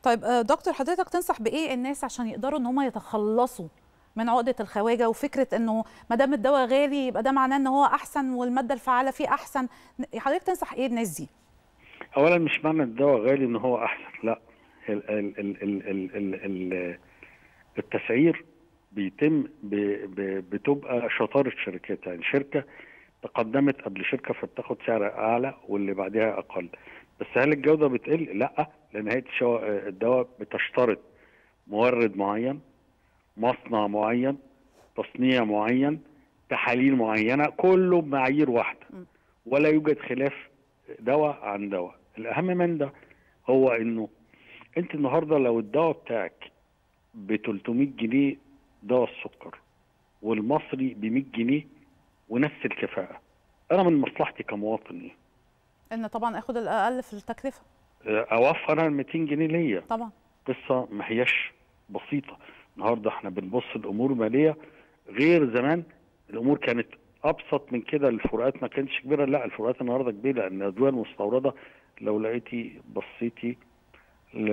طيب آه، دكتور حضرتك تنصح بايه الناس عشان يقدروا ان هم يتخلصوا من عقده الخواجه وفكره انه ما دام الدواء غالي يبقى ده معناه ان هو احسن والماده الفعاله فيه احسن حضرتك تنصح ايه الناس دي اولا مش معنى الدواء غالي ان هو احسن لا ال ال ال ال ال ال ال التسعير بيتم ب ب بتبقى شطاره شركات يعني شركه تقدمت قبل شركه فبتاخد سعر اعلى واللي بعدها اقل بس هل الجوده بتقل؟ لا لان هيئه الشو- الدواء بتشترط مورد معين مصنع معين تصنيع معين تحاليل معينه كله بمعايير واحده ولا يوجد خلاف دواء عن دواء الاهم من ده هو انه انت النهارده لو الدواء بتاعك ب 300 جنيه دواء السكر والمصري ب 100 جنيه ونفس الكفاءه انا من مصلحتي كمواطن ايه؟ ان طبعا اخد الاقل في التكلفه اوفر انا 200 جنيه ليا طبعا قصه ما هياش بسيطه النهارده احنا بنبص الامور الماليه غير زمان الامور كانت ابسط من كده الفروقات ما كانتش كبيره لا الفروقات النهارده كبيره لان الادويه المستورده لو لقيتي بصيتي ل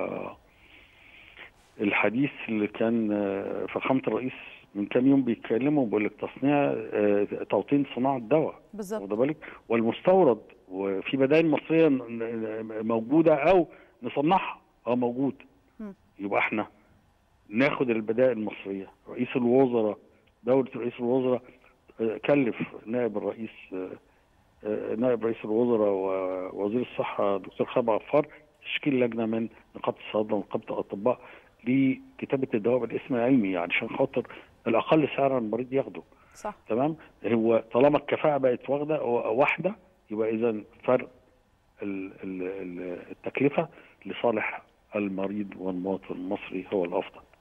الحديث اللي كان آه، فخامه الرئيس من كام يوم بيتكلموا بيقول لك تصنيع آه، توطين صناعه دواء بالظبط واخد بالك والمستورد وفي بدائل مصريه ن- ن- موجوده او نصنعها اه موجود مم. يبقى احنا ناخد البدائل المصريه رئيس الوزراء دوله رئيس الوزراء آه، كلف نائب الرئيس آه، آه، نائب رئيس الوزراء ووزير الصحه دكتور خالد غفار تشكيل لجنه من نقابه الصيادله ونقابه الاطباء لكتابه الدواء بالاسم العلمي علشان خاطر الاقل سعرا المريض ياخده صح تمام هو طالما الكفاءه بقت واخده واحده يبقى اذا فرق ال- ال- ال- التكلفه لصالح المريض والمواطن المصري هو الافضل